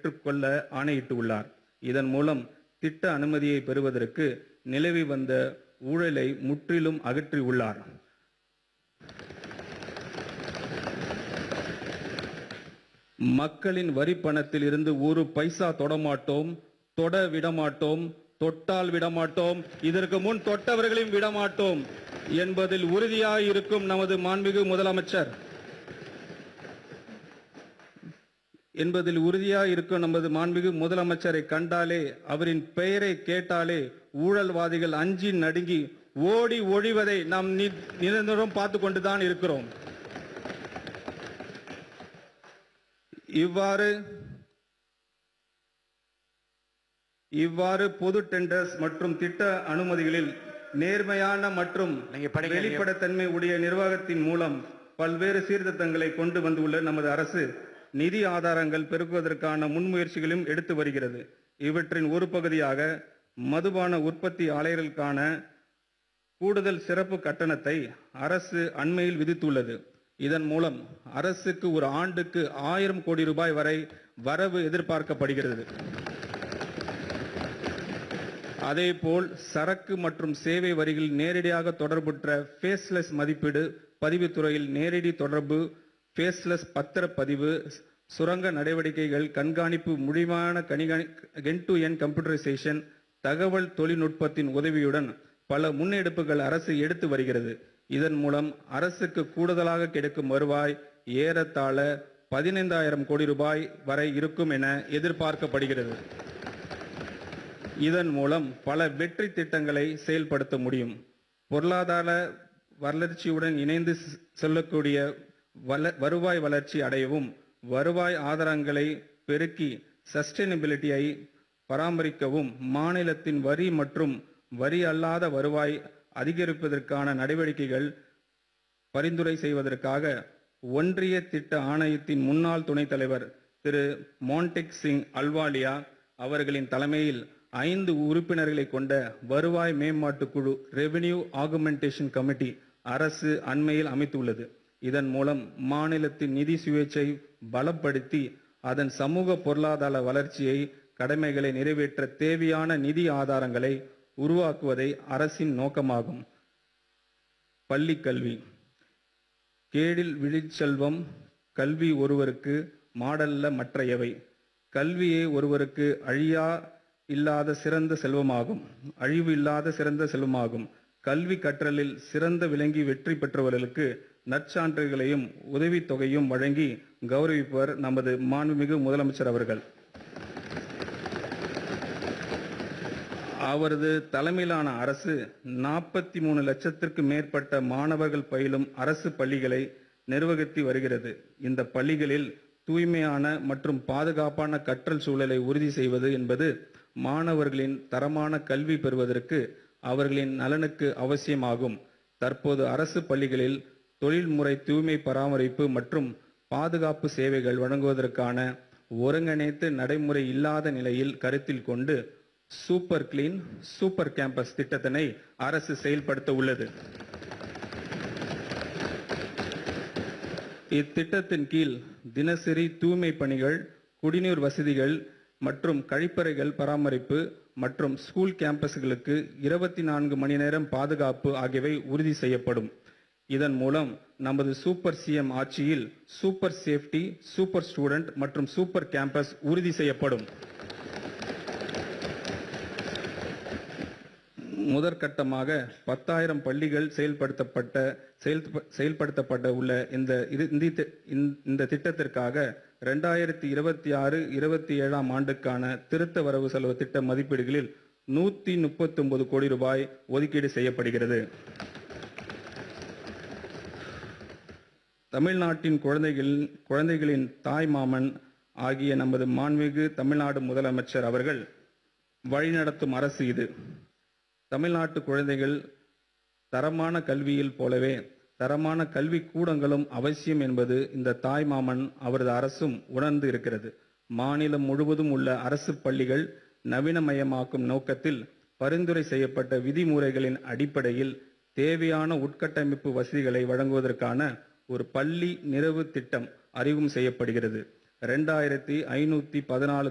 பெற்றுக்கொள்ள ஆணையிட்டுள்ளார் இதன் மூலம் திட்ட அனுமதியை பெறுவதற்கு நிலவி வந்த ஊழலை முற்றிலும் அகற்றியுள்ளார் மக்களின் வரி பணத்தில் இருந்து ஒரு பைசா தொடமாட்டோம் தொட விடமாட்டோம் தொட்டால் விடமாட்டோம் இதற்கு முன் தொட்டவர்களையும் விடமாட்டோம் என்பதில் உறுதியாய் இருக்கும் நமது மாண்புமிகு முதலமைச்சர் என்பதில் உறுதியாய் இருக்கும் நமது மாண்புமிகு முதலமைச்சரை கண்டாலே அவரின் பெயரை கேட்டாலே ஊழல்வாதிகள் அஞ்சி நடுங்கி ஓடி ஒழிவதை நாம் நி- நிரந்தரம் பார்த்து கொண்டுதான் இருக்கிறோம் இவ்வாறு இவ்வாறு பொது டெண்டர்ஸ் மற்றும் திட்ட அனுமதிகளில் நேர்மையான மற்றும் நீங்க படிங்க. வெளிப்படைத்தன்மை உடைய நிர்வாகத்தின் மூலம் பல்வேறு சீர்திருத்தங்களை கொண்டு வந்துள்ள நமது அரசு நிதி ஆதாரங்கள் பெருக்குவதற்கான முன்முயற்சிகளையும் எடுத்து வருகிறது இவற்றின் ஒரு பகுதியாக மதுபான உற்பத்தி ஆலைகளுக்கான கூடுதல் சிறப்பு கட்டணத்தை அரசு அண்மையில் விதித்துள்ளது இதன் மூலம் அரசுக்கு ஒரு ஆண்டுக்கு ஆயிரம் கோடி ரூபாய் வரை வரவு எதிர்பார்க்கப்படுகிறது அதேபோல் சரக்கு மற்றும் சேவை வரிகளில் நேரடியாக தொடர்புற்ற ஃபேஸ்லெஸ் மதிப்பீடு பதிவுத்துறையில் நேரடி தொடர்பு ஃபேஸ்லெஸ் பத்திரப்பதிவு சுரங்க நடவடிக்கைகள் கண்காணிப்பு முடிவான கண்காணி என் டு என் கம்ப்யூட்டரைசேஷன் தகவல் தொழில்நுட்பத்தின் உதவியுடன் பல முன்னெடுப்புகள் அரசு எடுத்து வருகிறது இதன் மூலம் அரசுக்கு கூடுதலாக கிடைக்கும் வருவாய் ஏறத்தாழ பதினைந்தாயிரம் கோடி ரூபாய் வரை இருக்கும் என எதிர்பார்க்கப்படுகிறது இதன் மூலம் பல வெற்றி திட்டங்களை செயல்படுத்த முடியும் பொருளாதார வளர்ச்சியுடன் இணைந்து செ- செல்லக்கூடிய வள- வருவாய் வளர்ச்சி அடையவும் வருவாய் ஆதாரங்களை பெருக்கி சஸ்டைனபிலிட்டியை பராமரிக்கவும் மாநிலத்தின் வரி மற்றும் வரி அல்லாத வருவாய் அதிகரிப்பதற்கான நடவடிக்கைகள் பரிந்துரை செய்வதற்காக ஒன்றிய திட்ட ஆணையத்தின் முன்னாள் துணைத் தலைவர் திரு மான்டெக் சிங் அல்வாலியா அவர்களின் தலைமையில் ஐந்து உறுப்பினர்களை கொண்ட வருவாய் மேம்பாட்டு குழு ரெவென்யூ ஆகுமெண்டேஷன் கமிட்டி அரசு அண்மையில் அமைத்துள்ளது இதன் மூலம் மாநிலத்தின் நிதி சுயேட்சை பலப்படுத்தி அதன் சமூக பொருளாதார வளர்ச்சியை கடமைகளை நிறைவேற்ற தேவையான நிதி ஆதாரங்களை உருவாக்குவதே அரசின் நோக்கமாகும் பள்ளி கல்வி கேடில் விழிச்செல்வம் கல்வி ஒருவருக்கு மாடல்ல மற்றையவை கல்வியே ஒருவருக்கு அழியா இல்லாத சிறந்த செல்வமாகும் அழிவு இல்லாத சிறந்த செல்வமாகும் கல்வி கற்றலில் சிறந்த விளங்கி வெற்றி பெற்றவர்களுக்கு நற்சான்றுகளையும் உதவித்தொகையும் வழங்கி கௌரவிப்பவர் நமது மாண்புமிகு முதலமைச்சர் அவர்கள் அவரது தலைமையிலான அரசு நாற்பத்தி மூணு லட்சத்திற்கு மேற்பட்ட மாணவர்கள் பயிலும் அரசு பள்ளிகளை நிர்வகித்து வருகிறது இந்த பள்ளிகளில் தூய்மையான மற்றும் பாதுகாப்பான கற்றல் சூழலை உறுதி செய்வது என்பது மாணவர்களின் தரமான கல்வி பெறுவதற்கு அவர்களின் நலனுக்கு அவசியமாகும் தற்போது அரசு பள்ளிகளில் தொழில்முறை தூய்மை பராமரிப்பு மற்றும் பாதுகாப்பு சேவைகள் வழங்குவதற்கான ஒருங்கிணைத்து நடைமுறை இல்லாத நிலையில் கருத்தில் கொண்டு சூப்பர் கிளீன் சூப்பர் கேம்பஸ் திட்டத்தினை அரசு செயல்படுத்த உள்ளது இத்திட்டத்தின் கீழ் தினசரி தூய்மை பணிகள் குடிநீர் வசதிகள் மற்றும் கழிப்பறைகள் பராமரிப்பு மற்றும் ஸ்கூல் கேம்பஸ்களுக்கு இருபத்தி நான்கு மணி நேரம் பாதுகாப்பு ஆகியவை உறுதி செய்யப்படும் இதன் மூலம் நமது சூப்பர் சிஎம் ஆட்சியில் சூப்பர் சேஃப்டி சூப்பர் ஸ்டூடெண்ட் மற்றும் சூப்பர் கேம்பஸ் உறுதி செய்யப்படும் முதற்கட்டமாக பத்தாயிரம் பள்ளிகள் செயல்படுத்தப்பட்ட செயல் செயல்படுத்தப்பட உள்ள இந்த இது- இந்த தி- இந்த- இந்த திட்டத்திற்காக ரெண்டாயிரத்தி இருபத்தி ஆறு இருபத்தி ஏழாம் ஆண்டுக்கான திருத்த வரவு செலவு திட்ட மதிப்பீடுகளில் நூத்தி முப்பத்தி ஒன்பது கோடி ரூபாய் ஒதுக்கீடு செய்யப்படுகிறது தமிழ்நாட்டின் குழந்தைகள் குழந்தைகளின் தாய் மாமன் ஆகிய நமது மாண்புமிகு தமிழ்நாடு முதலமைச்சர் அவர்கள் வழிநடத்தும் அரசு இது தமிழ்நாட்டு குழந்தைகள் தரமான கல்வியில் போலவே தரமான கல்வி கூடங்களும் அவசியம் என்பது இந்த தாய் மாமன் அவரது அரசும் உணர்ந்து இருக்கிறது மாநிலம் முழுவதும் உள்ள அரசு பள்ளிகள் நவீனமயமாக்கும் நோக்கத்தில் பரிந்துரை செய்யப்பட்ட விதிமுறைகளின் அடிப்படையில் தேவையான உட்கட்டமைப்பு வசதிகளை வழங்குவதற்கான ஒரு பள்ளி நிறைவு திட்டம் அறிமுகம் செய்யப்படுகிறது ரெண்டாயிரத்தி ஐநூத்தி பதினாலு